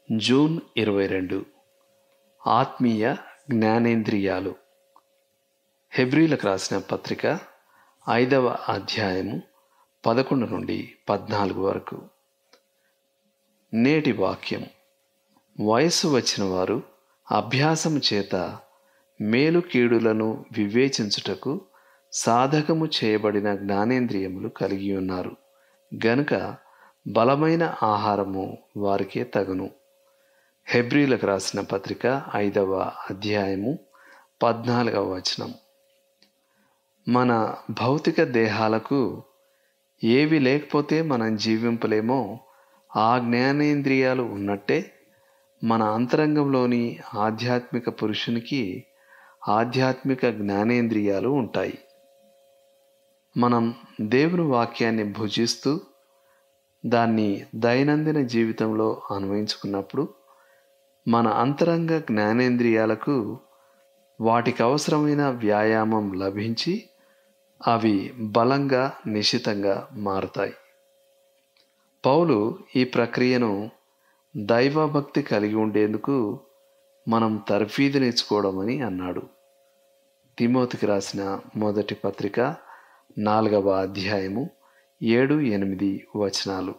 June ఇరవై రెండు ఆత్మీయ జ్ఞానేంద్రియాలు హెబ్రీలకు రాసిన పత్రిక ఐదవ అధ్యాయము పదకొండు నుండి పద్నాలుగు వరకు నేటి వాక్యం వయస్సు వచ్చిన వారు అభ్యాసము చేత మేలు కీడులను వివేచించుటకు సాధకము చేయబడిన జ్ఞానేంద్రియములు కలిగి ఉన్నారు గనుక బలమైన ఆహారము వారికే తగును హెబ్రీలకు రాసిన పత్రిక ఐదవ అధ్యాయము పద్నాలుగవ వచనం మన భౌతిక దేహాలకు ఏవి లేకపోతే మనం జీవింపలేమో ఆ జ్ఞానేంద్రియాలు ఉన్నట్టే మన అంతరంగంలోని ఆధ్యాత్మిక పురుషునికి ఆధ్యాత్మిక జ్ఞానేంద్రియాలు ఉంటాయి మనం దేవుని వాక్యాన్ని భుజిస్తూ దాన్ని దైనందిన జీవితంలో అన్వయించుకున్నప్పుడు మన అంతరంగ జ్ఞానేంద్రియాలకు వాటికి అవసరమైన వ్యాయామం లభించి అవి బలంగా నిశితంగా మారుతాయి పౌలు ఈ ప్రక్రియను దైవభక్తి కలిగి ఉండేందుకు మనం తర్ఫీదునిచ్చుకోవడమని అన్నాడు తిమోతికి రాసిన మొదటి పత్రిక నాలుగవ అధ్యాయము ఏడు ఎనిమిది వచనాలు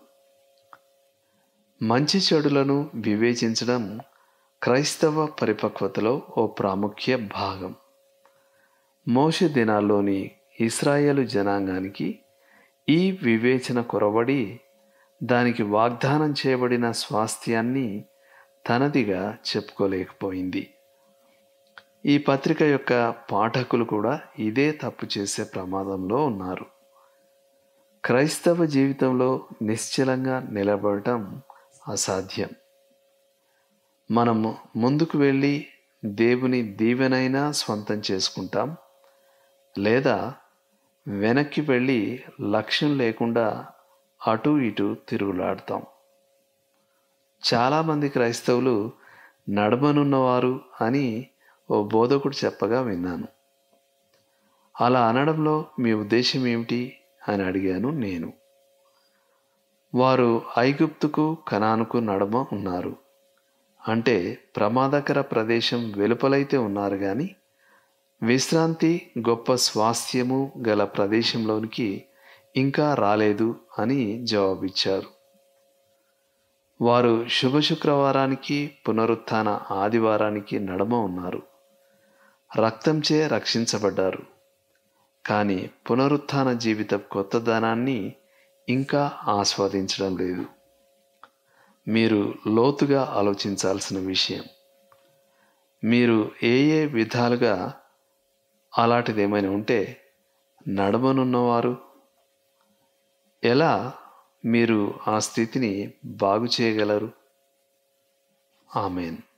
మంచి చెడులను వివేచించడం క్రైస్తవ పరిపక్వతలో ఓ ప్రాముఖ్య భాగం మోష దినాల్లోని ఇస్రాయేలు జనాంగానికి ఈ వివేచన కొరబడి దానికి వాగ్దానం చేయబడిన స్వాస్థ్యాన్ని తనదిగా చెప్పుకోలేకపోయింది ఈ పత్రిక యొక్క పాఠకులు కూడా ఇదే తప్పు చేసే ప్రమాదంలో ఉన్నారు క్రైస్తవ జీవితంలో నిశ్చలంగా నిలబడటం అసాధ్యం మనం ముందుకు వెళ్ళి దేవుని దీవెనైనా స్వంతం చేసుకుంటాం లేదా వెనక్కి వెళ్ళి లక్ష్యం లేకుండా అటు ఇటు తిరుగులాడతాం చాలామంది క్రైస్తవులు నడమనున్నవారు అని ఓ బోధకుడు చెప్పగా విన్నాను అలా అనడంలో మీ ఉద్దేశం ఏమిటి అని అడిగాను నేను వారు ఐగుప్తుకు కనానుకు నడమ ఉన్నారు అంటే ప్రమాదకర ప్రదేశం వెలుపలైతే ఉన్నారు కానీ విశ్రాంతి గొప్ప స్వాస్థ్యము గల ప్రదేశంలోనికి ఇంకా రాలేదు అని జవాబిచ్చారు వారు శుభ శుక్రవారానికి పునరుత్థాన ఆదివారానికి నడమ ఉన్నారు రక్తంచే రక్షించబడ్డారు కానీ పునరుత్థాన జీవిత కొత్తదనాన్ని ఇంకా ఆస్వాదించడం లేదు మీరు లోతుగా ఆలోచించాల్సిన విషయం మీరు ఏ ఏ విధాలుగా అలాంటిది ఏమైనా ఉంటే నడమనున్నవారు ఎలా మీరు ఆ స్థితిని బాగు చేయగలరు ఆమెన్